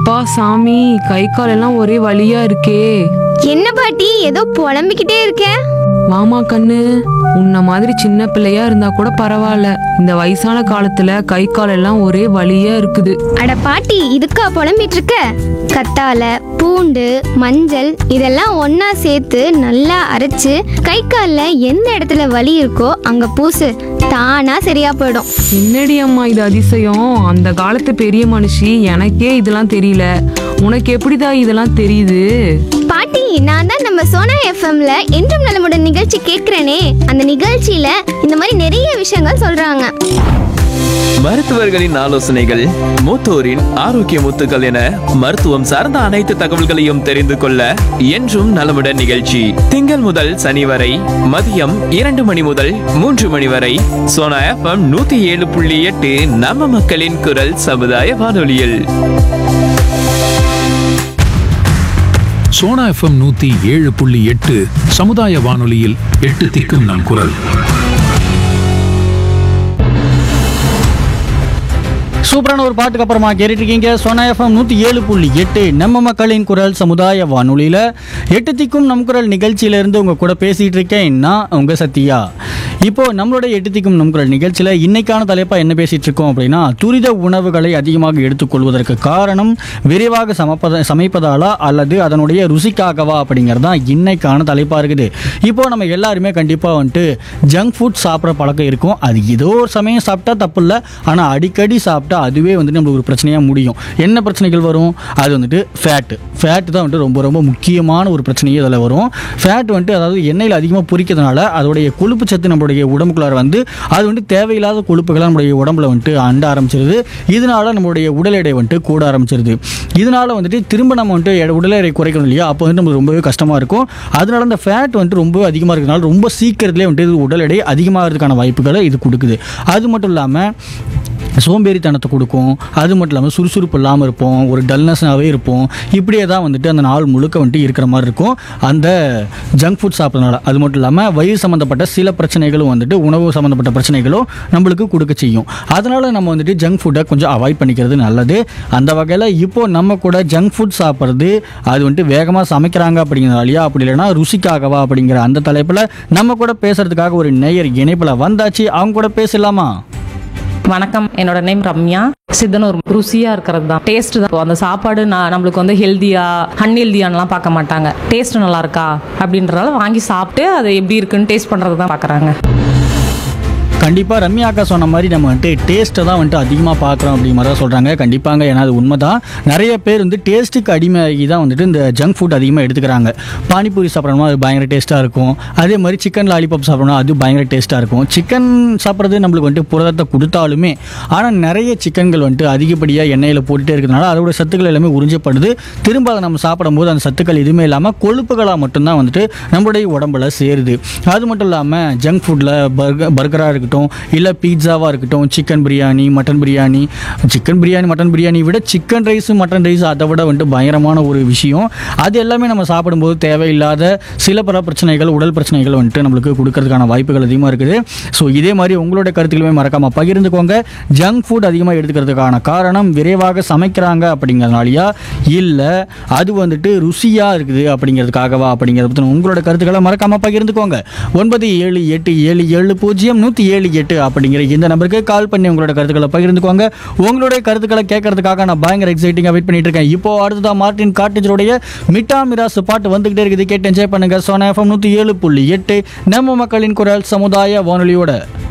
அப்பா சாமி கை கால் எல்லாம் ஒரே வலியா இருக்கே என்ன பாட்டி ஏதோ புலம்பிக்கிட்டே இருக்க வாமா கண்ணு உன்ன மாதிரி சின்ன பிள்ளையா இருந்தா கூட பரவாயில்ல இந்த வயசான காலத்துல கை கால் எல்லாம் ஒரே வலியா இருக்குது அட பாட்டி இதுக்கா புலம்பிட்டு இருக்க கத்தால பூண்டு மஞ்சள் இதெல்லாம் ஒண்ணா சேர்த்து நல்லா அரைச்சு கை கால்ல எந்த இடத்துல வலி இருக்கோ அங்க பூசு தானா சரியா போயிடும் என்னடி அம்மா இது அதிசயம் அந்த காலத்து பெரிய மனுஷி எனக்கே இதெல்லாம் தெரியல உனக்கு எப்படிடா இதெல்லாம் தெரியுது பாட்டி நான் தான் நம்ம சோனா எஃப்எம்ல என்றும் நலமுடன் நிகழ்ச்சி கேட்கிறேனே அந்த நிகழ்ச்சியில இந்த மாதிரி நிறைய விஷயங்கள் சொல்றாங்க மருத்துவர்களின் ஆலோசனைகள் மூத்தோரின் ஆரோக்கிய முத்துக்கள் என மருத்துவம் சார்ந்த அனைத்து தகவல்களையும் தெரிந்து கொள்ள என்றும் நலமுடன் நிகழ்ச்சி திங்கள் முதல் சனி வரை மதியம் இரண்டு மணி முதல் மூன்று மணி வரை சோனா எஃப்எம் நூத்தி ஏழு புள்ளி எட்டு நம்ம மக்களின் குரல் சமுதாய வானொலியில் சோனா எஃப்எம் நூத்தி ஏழு புள்ளி எட்டு சமுதாய வானொலியில் எட்டு திக்கும் நம் குரல் சூப்பரான ஒரு பாட்டுக்கு அப்புறமா கேட்டுட்டு இருக்கீங்க சோனா எஃப்எம் நூற்றி ஏழு புள்ளி எட்டு நம்ம மக்களின் குரல் சமுதாய வானொலியில் எட்டு திக்கும் நம் குரல் நிகழ்ச்சியிலேருந்து உங்கள் கூட பேசிகிட்டு இருக்கேன் நான் உங்கள் சத்யா இப்போ நம்மளோட எட்டு திக்கும் நம் குரல் நிகழ்ச்சியில் இன்னைக்கான தலைப்பாக என்ன பேசிகிட்டு இருக்கோம் அப்படின்னா துரித உணவுகளை அதிகமாக எடுத்துக்கொள்வதற்கு காரணம் விரைவாக சமைப்பத சமைப்பதாலா அல்லது அதனுடைய ருசிக்காகவா அப்படிங்கிறது தான் இன்னைக்கான தலைப்பாக இருக்குது இப்போ நம்ம எல்லாருமே கண்டிப்பாக வந்துட்டு ஜங்க் ஃபுட் சாப்பிட்ற பழக்கம் இருக்கும் அது ஏதோ ஒரு சமயம் சாப்பிட்டா தப்பு இல்லை ஆனால் அடிக்கடி சாப்பிட்டா அதுவே வந்துட்டு நம்மளுக்கு ஒரு பிரச்சனையாக முடியும் என்ன பிரச்சனைகள் வரும் அது வந்துட்டு ஃபேட்டு ஃபேட்டு தான் வந்துட்டு ரொம்ப ரொம்ப முக்கியமான ஒரு பிரச்சனையே இதில் வரும் ஃபேட் வந்துட்டு அதாவது எண்ணெயில் அதிகமாக பொரிக்கிறதுனால அதோடைய கொழுப்பு சத்து நம்மளுடைய உடம்புக்குள்ளார வந்து அது வந்துட்டு தேவையில்லாத கொழுப்புகளை நம்மளுடைய உடம்புல வந்துட்டு அண்ட ஆரம்பிச்சிருது இதனால நம்மளுடைய உடல் எடை வந்துட்டு கூட ஆரம்பிச்சிருது இதனால வந்துட்டு திரும்ப நம்ம வந்துட்டு எடை- உடல் எடை குறைக்கணும் இல்லையா அப்போ வந்து நமக்கு ரொம்பவே கஷ்டமாக இருக்கும் அதனால அந்த ஃபேட் வந்துட்டு ரொம்ப அதிகமாக இருக்கிறதுனால ரொம்ப சீக்கிரத்திலே வந்துட்டு இது உடல் எடை அதிகமாகிறதுக்கான வாய்ப்புகளை இது கொடுக்குது அது மட்டும் இல்லாமல் சோம்பேறித்தனத்தை கொடுக்கும் அது மட்டும் இல்லாமல் சுறுசுறுப்பு இல்லாமல் இருப்போம் ஒரு டல்னஸ்னாகவே இருப்போம் இப்படியே தான் வந்துட்டு அந்த நாள் முழுக்க வந்துட்டு இருக்கிற மாதிரி இருக்கும் அந்த ஜங்க் ஃபுட் சாப்பிட்றதுனால அது மட்டும் இல்லாமல் வயிறு சம்மந்தப்பட்ட சில பிரச்சனைகளும் வந்துட்டு உணவு சம்மந்தப்பட்ட பிரச்சனைகளும் நம்மளுக்கு கொடுக்க செய்யும் அதனால் நம்ம வந்துட்டு ஜங்க் ஃபுட்டை கொஞ்சம் அவாய்ட் பண்ணிக்கிறது நல்லது அந்த வகையில் இப்போ நம்ம கூட ஜங்க் ஃபுட் சாப்பிட்றது அது வந்துட்டு வேகமாக சமைக்கிறாங்க அப்படிங்கிறதாலையா அப்படி இல்லைன்னா ருசிக்காகவா அப்படிங்கிற அந்த தலைப்பில் நம்ம கூட பேசுறதுக்காக ஒரு நேயர் இணைப்பில் வந்தாச்சு அவங்க கூட பேசலாமா வணக்கம் என்னோட நேம் ரம்யா சித்தனூர் ருசியா இருக்கிறது தான் டேஸ்ட் தான் அந்த சாப்பாடு நான் நம்மளுக்கு வந்து ஹெல்தியா அன்ஹெல்தியான்லாம் பார்க்க மாட்டாங்க டேஸ்ட் நல்லா இருக்கா அப்படின்றதால வாங்கி சாப்பிட்டு அது எப்படி இருக்குன்னு டேஸ்ட் பண்றது தான் பார்க்குறாங்க கண்டிப்பாக ரம்யா அக்கா சொன்ன மாதிரி நம்ம வந்துட்டு டேஸ்ட்டை தான் வந்துட்டு அதிகமாக பார்க்குறோம் அப்படிங்கிற மாதிரி தான் சொல்கிறாங்க கண்டிப்பாங்க ஏன்னா அது உண்மை தான் நிறைய பேர் வந்து டேஸ்ட்டுக்கு அடிமையாகி தான் வந்துட்டு இந்த ஜங்க் ஃபுட் அதிகமாக எடுத்துக்கிறாங்க பானிபூரி சாப்பிட்றோம்னா அது பயங்கர டேஸ்ட்டாக இருக்கும் அதே மாதிரி சிக்கன் லாலிபாப் சாப்பிட்றோம்னா அது பயங்கர டேஸ்ட்டாக இருக்கும் சிக்கன் சாப்பிட்றது நம்மளுக்கு வந்துட்டு புரதத்தை கொடுத்தாலுமே ஆனால் நிறைய சிக்கன்கள் வந்துட்டு அதிகப்படியாக எண்ணெயில் போட்டுட்டே இருக்கிறதுனால அதோட சத்துக்கள் எல்லாமே உறிஞ்சப்படுது திரும்ப அதை நம்ம சாப்பிடும்போது அந்த சத்துக்கள் எதுவுமே இல்லாமல் கொழுப்புகளாக மட்டும்தான் வந்துட்டு நம்மளுடைய உடம்புல சேருது அது மட்டும் இல்லாமல் ஜங்க் ஃபுட்டில் பர்கர் பர்கராக இருக்கட்டும் இல்லை பீட்சாவாக இருக்கட்டும் chicken biryani mutton biryani chicken biryani mutton biryani விட சிக்கன் ரைஸ் மட்டன் ரைஸ் அதை விட வந்துட்டு பயங்கரமான ஒரு விஷயம் அது எல்லாமே நம்ம சாப்பிடும்போது தேவையில்லாத சில பல பிரச்சனைகள் உடல் பிரச்சனைகள் வந்துட்டு நம்மளுக்கு கொடுக்கறதுக்கான வாய்ப்புகள் அதிகமாக இருக்குது ஸோ இதே மாதிரி உங்களோட கருத்துக்களுமே மறக்காமல் பகிர்ந்துக்கோங்க ஜங்க் ஃபுட் அதிகமாக எடுத்துக்கிறதுக்கான காரணம் விரைவாக சமைக்கிறாங்க அப்படிங்கிறதுனாலயா இல்லை அது வந்துட்டு ருசியாக இருக்குது அப்படிங்கிறதுக்காகவா அப்படிங்கிறத பற்றி உங்களோட கருத்துக்களை மறக்காமல் பகிர்ந்துக்கோங்க ஒன்பது ஏழு எட்டு ஏழு ஏழு பூஜ்ஜியம் நூற்றி ஏழு எட்டு அப்படிங்கிற இந்த நம்பருக்கு கால் பண்ணி உங்களோட கருத்துக்களை பகிர்ந்துக்கோங்க உங்களுடைய கருத்துக்களை கேட்கறதுக்காக நான் பயங்கர எக்ஸைட்டிங்காக வெயிட் பண்ணிட்டு இருக்கேன் இப்போ அடுத்ததான் மார்டின் காட்டேஜருடைய மிட்டா மிராசு பாட்டு வந்துகிட்டே இருக்குது கேட்டு என்ஜாய் பண்ணுங்க சோனா எஃப்எம் நூற்றி ஏழு புள்ளி எட்டு நம்ம மக்களின் குரல் சமுதாய வானொலியோட